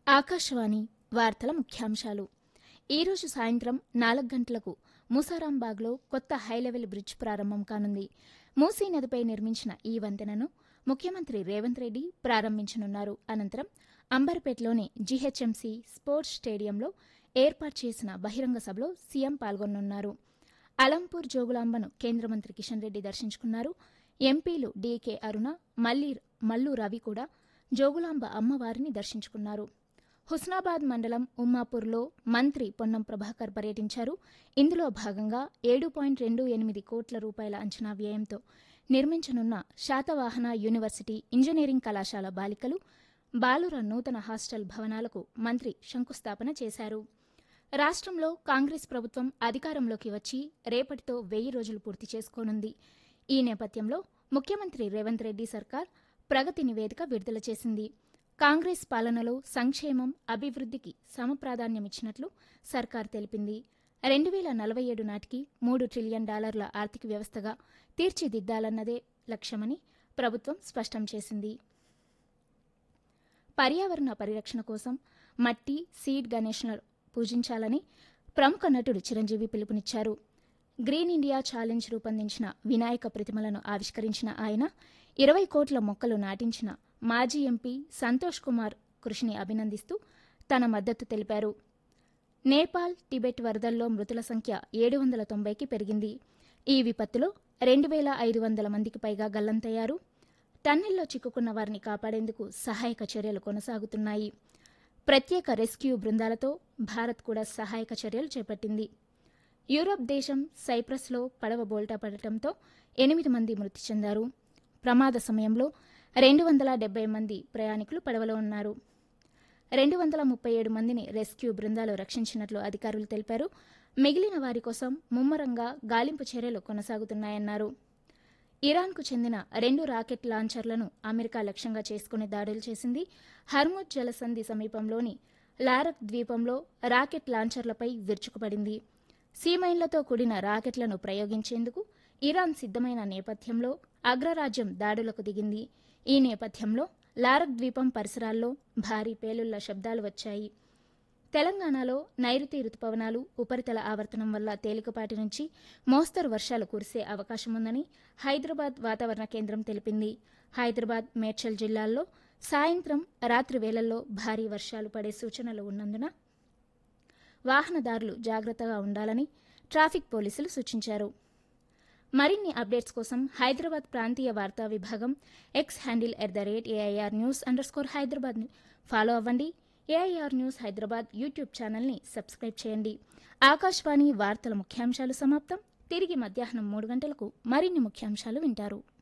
ఆకాశవాణి వార్తల ముఖ్యాంశాలు ఈరోజు సాయంత్రం నాలుగు గంటలకు ముసారాంబాగ్లో కొత్త హైలెవెల్ బ్రిడ్జ్ ప్రారంభం కానుంది మూసీ నదిపై నిర్మించిన ఈ వంతెనను ముఖ్యమంత్రి రేవంత్ రెడ్డి ప్రారంభించనున్నారు అనంతరం అంబర్పేటలోని జీహెచ్ఎంసీ స్పోర్ట్స్ స్టేడియంలో ఏర్పాటు చేసిన బహిరంగ సభలో సీఎం పాల్గొనున్నారు అలంపూర్ జోగులాంబను కేంద్ర మంత్రి కిషన్ రెడ్డి దర్శించుకున్నారు ఎంపీలు డీకే అరుణ మల్లి మల్లు రవి కూడా జోగులాంబ అమ్మవారిని దర్శించుకున్నారు హుస్నాబాద్ మండలం ఉమ్మాపూర్లో మంత్రి పొన్నం ప్రభాకర్ పర్యటించారు ఇందులో భాగంగా ఏడు పాయింట్ రెండు ఎనిమిది కోట్ల రూపాయల అంచనా వ్యయంతో నిర్మించనున్న శాతవాహన యూనివర్సిటీ ఇంజనీరింగ్ కళాశాల బాలికలు బాలుర నూతన హాస్టల్ భవనాలకు మంత్రి శంకుస్థాపన చేశారు రాష్ట్రంలో కాంగ్రెస్ ప్రభుత్వం అధికారంలోకి వచ్చి రేపటితో వెయ్యి రోజులు పూర్తి చేసుకోనుంది ఈ నేపథ్యంలో ముఖ్యమంత్రి రేవంత్ రెడ్డి సర్కార్ ప్రగతి నివేదిక విడుదల చేసింది కాంగ్రెస్ పాలనలో సంక్షేమం అభివృద్ధికి సమప్రాధాన్యమిచ్చినట్లు సర్కార్ తెలిపింది రెండు వేల నలభై ఏడు నాటికి మూడు ట్రిలియన్ డాలర్ల ఆర్థిక వ్యవస్థగా తీర్చిదిద్దాలన్నదే లక్ష్యమని ప్రభుత్వం స్పష్టం చేసింది పర్యావరణ పరిరక్షణ కోసం మట్టి సీడ్ గణేష్ను పూజించాలని ప్రముఖ నటుడు చిరంజీవి పిలుపునిచ్చారు గ్రీన్ ఇండియా ఛాలెంజ్ రూపొందించిన వినాయక ప్రతిమలను ఆవిష్కరించిన ఆయన ఇరవై కోట్ల మొక్కలు నాటించిన మాజీ ఎంపీ సంతోష్ కుమార్ కృషిని అభినందిస్తూ తన మద్దతు తెలిపారు నేపాల్ టిబెట్ వరదల్లో మృతుల సంఖ్య ఏడు వందల తొంభైకి పెరిగింది ఈ విపత్తులో రెండు వేల ఐదు వందల మందికి పైగా గల్లంతయ్యారు టన్నెల్లో చిక్కుకున్న వారిని కాపాడేందుకు సహాయక చర్యలు కొనసాగుతున్నాయి ప్రత్యేక రెస్క్యూ బృందాలతో భారత్ కూడా సహాయక చర్యలు చేపట్టింది యూరప్ దేశం సైప్రస్లో పడవ బోల్టా పడటంతో ఎనిమిది మంది మృతి చెందారు ప్రమాద సమయంలో రెండు వందల డెబ్బై మంది ప్రయాణికులు పడవలో ఉన్నారు రెండు వందల ముప్పై ఏడు మందిని రెస్క్యూ బృందాలు రక్షించినట్లు అధికారులు తెలిపారు మిగిలిన వారి కోసం ముమ్మరంగా గాలింపు చర్యలు కొనసాగుతున్నాయన్నారు ఇరాన్కు చెందిన రెండు రాకెట్ లాంచర్లను అమెరికా లక్ష్యంగా చేసుకుని దాడులు చేసింది హర్ముద్ జలసంధి సమీపంలోని లారక్ ద్వీపంలో రాకెట్ లాంచర్లపై విరుచుకుపడింది సీమైన్లతో కూడిన రాకెట్లను ప్రయోగించేందుకు ఇరాన్ సిద్దమైన నేపథ్యంలో అగ్రరాజ్యం దాడులకు దిగింది ఈ నేపథ్యంలో లారక్ ద్వీపం పరిసరాల్లో భారీ పేలుళ్ల శబ్దాలు వచ్చాయి తెలంగాణలో నైరుతి రుతుపవనాలు ఉపరితల ఆవర్తనం వల్ల తేలికపాటి నుంచి మోస్తరు వర్షాలు కురిసే అవకాశముందని హైదరాబాద్ వాతావరణ కేంద్రం తెలిపింది హైదరాబాద్ మేడ్చల్ జిల్లాల్లో సాయంత్రం రాత్రి వేళల్లో భారీ వర్షాలు పడే సూచనలు ఉన్నందున వాహనదారులు జాగ్రత్తగా ఉండాలని ట్రాఫిక్ పోలీసులు సూచించారు మరిన్ని అప్డేట్స్ కోసం హైదరాబాద్ ప్రాంతీయ వార్తా విభాగం X handle at the rate AIR news under Hyderabad follow అవ్వండి ఏఐఆర్ న్యూస్ హైదరాబాద్ యూట్యూబ్ ఛానల్ని సబ్స్క్రైబ్ చేయండి ఆకాశవాణి వార్తల ముఖ్యాంశాలు సమాప్తం తిరిగి మధ్యాహ్నం మూడు గంటలకు మరిన్ని ముఖ్యాంశాలు వింటారు